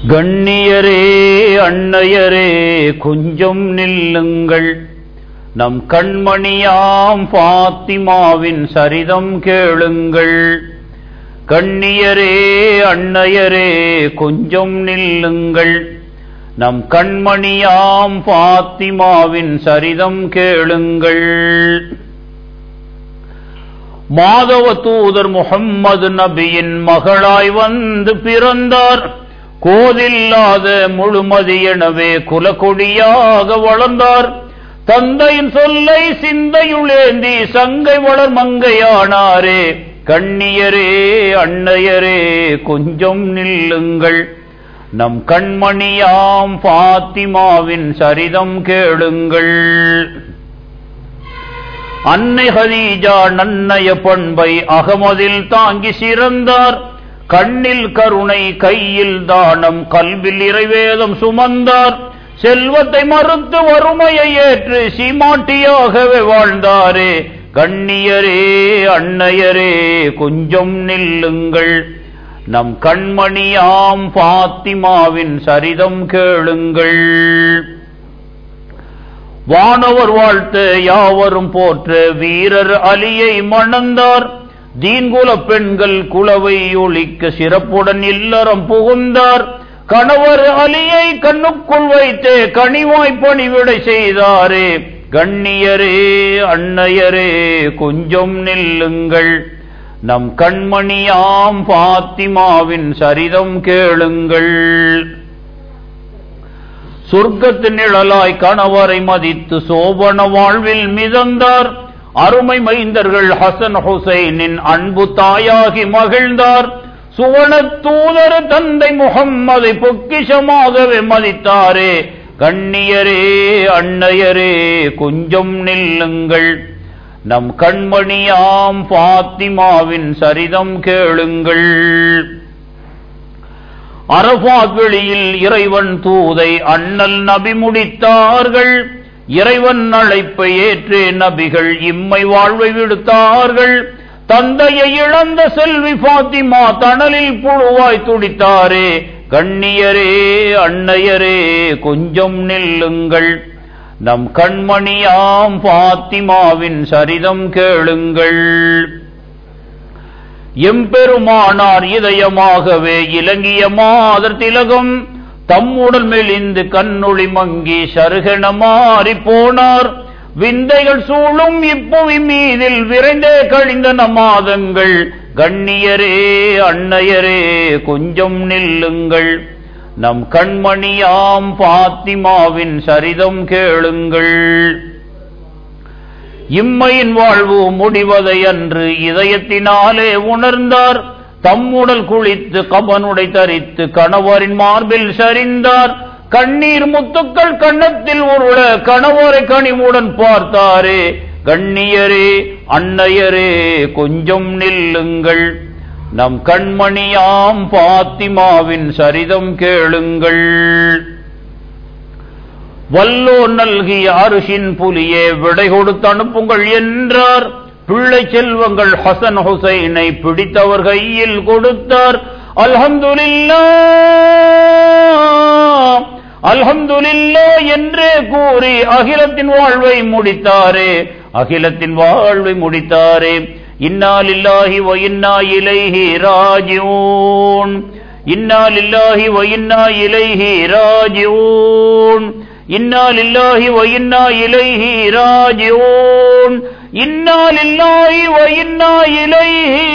கண்ணியரே அன்னையரே கொஞ்சம் நில்லுங்கள் நம் கண்மணியாம் பாத்திமாவின் சரிதம் கேளுங்கள் கண்ணியரே அன்னையரே கொஞ்சம் நில்லுங்கள் நம் கண்மணியாம் பாத்திமாவின் சரிதம் கேளுங்கள் மாதவ தூதர் முகம்மது நபியின் மகளாய் வந்து பிறந்தார் கோதில்லாத முழுமதி எனவே குலக்கொடியாக வளர்ந்தார் தந்தையின் சொல்லை சிந்தையுளேந்தி சங்கை வளர் மங்கையானாரே கண்ணியரே அன்னையரே கொஞ்சம் நில்லுங்கள் நம் கண்மணியாம் பாத்திமாவின் சரிதம் கேளுங்கள் அன்னை ஹதீஜா நன்னய பண்பை அகமதில் தாங்கி சிறந்தார் கண்ணில் கருணை கையில் தானம் கல்வில் இறைவேதம் சுமந்தார் செல்வத்தை மறுத்து வறுமையை ஏற்று சீமாட்டியாகவே வாழ்ந்தாரே கண்ணியரே அன்னையரே கொஞ்சம் நில்லுங்கள் நம் கண்மணியாம் பாத்திமாவின் சரிதம் கேளுங்கள் வானவர் வாழ்த்த யாவரும் போற்ற வீரர் அலியை மணந்தார் தீன்குல பெண்கள் குலவை ஒழிக்க சிறப்புடன் இல்லறம் புகுந்தார் கணவர் அலியை கண்ணுக்குள் வைத்தே கனிவாய் பணிவிடை செய்தாரே கண்ணியரே அன்னையரே கொஞ்சம் நில்லுங்கள் நம் கண்மணியாம் பாத்திமாவின் சரிதம் கேளுங்கள் சொர்க்கத்து நிழலாய் கணவரை மதித்து சோபன வாழ்வில் மிதந்தார் அருமை மைந்தர்கள் ஹசன் ஹுசைனின் அன்பு தாயாகி மகிழ்ந்தார் சுவன தூதர் தந்தை முகம்மதை பொக்கிஷமாகவே மதித்தாரே கண்ணியரே அன்னையரே கொஞ்சம் நில்லுங்கள் நம் கண்மணியாம் பாத்திமாவின் சரிதம் கேளுங்கள் அரபாத் வெளியில் இறைவன் தூதை அண்ணல் நபி முடித்தார்கள் இறைவன் அழைப்பை ஏற்றே நபிகள் இம்மை வாழ்வை விடுத்தார்கள் தந்தையை இழந்த செல்வி பாத்திமா தணலில் புழுவாய் துடித்தாரே கண்ணியரே அன்னையரே கொஞ்சம் நில்லுங்கள் நம் கண்மணியாம் பாத்திமாவின் சரிதம் கேளுங்கள் எம்பெருமானார் இதயமாகவே இலங்கிய மாதர் திலகம் தம்முடன் மெலிந்து கண்ணொளி மங்கி சருகென மாறி போனார் விந்தைகள் சூழும் இப்புவி மீதில் விரைந்தே கழிந்த நமாதங்கள் கண்ணியரே அன்னையரே கொஞ்சம் நில்லுங்கள் நம் கண்மணியாம் பாத்திமாவின் சரிதம் கேளுங்கள் இம்மையின் வாழ்வு முடிவதை அன்று இதயத்தினாலே உணர்ந்தார் தம்முடல் குளித்து கபனுடை தரித்து கணவரின் மார்பில் சரிந்தார் கண்ணீர் முத்துக்கள் கன்னத்தில் உருள கணவரை கனிவுடன் பார்த்தாரே கண்ணியரே அன்னையரே கொஞ்சம் நில்லுங்கள் நம் கண்மணியாம் பாத்திமாவின் சரிதம் கேளுங்கள் வல்லோ நல்கிய அரிசின் புலியே விடை கொடுத்து அனுப்புங்கள் என்றார் பிள்ளை செல்வங்கள் ஹசன் ஹுசைனை பிடித்தவர் கையில் கொடுத்தார் அல்ஹம்துலில்லா அல்ஹம்துலில்லா என்றே கூறி அகிலத்தின் வாழ்வை முடித்தாரே அகிலத்தின் வாழ்வை முடித்தாரே இன்னா லில்லாஹி வ இன்னா இலைஹி ராஜிஊன் இன்னா லில்லாஹி வ இன்னா இலைஹி ராஜிஊன் இன்னா லில்லாஹி வ இன்னா இலைஹி ராஜிஊன் இன்னா லில்லாஹி வ இன்னா இலைஹி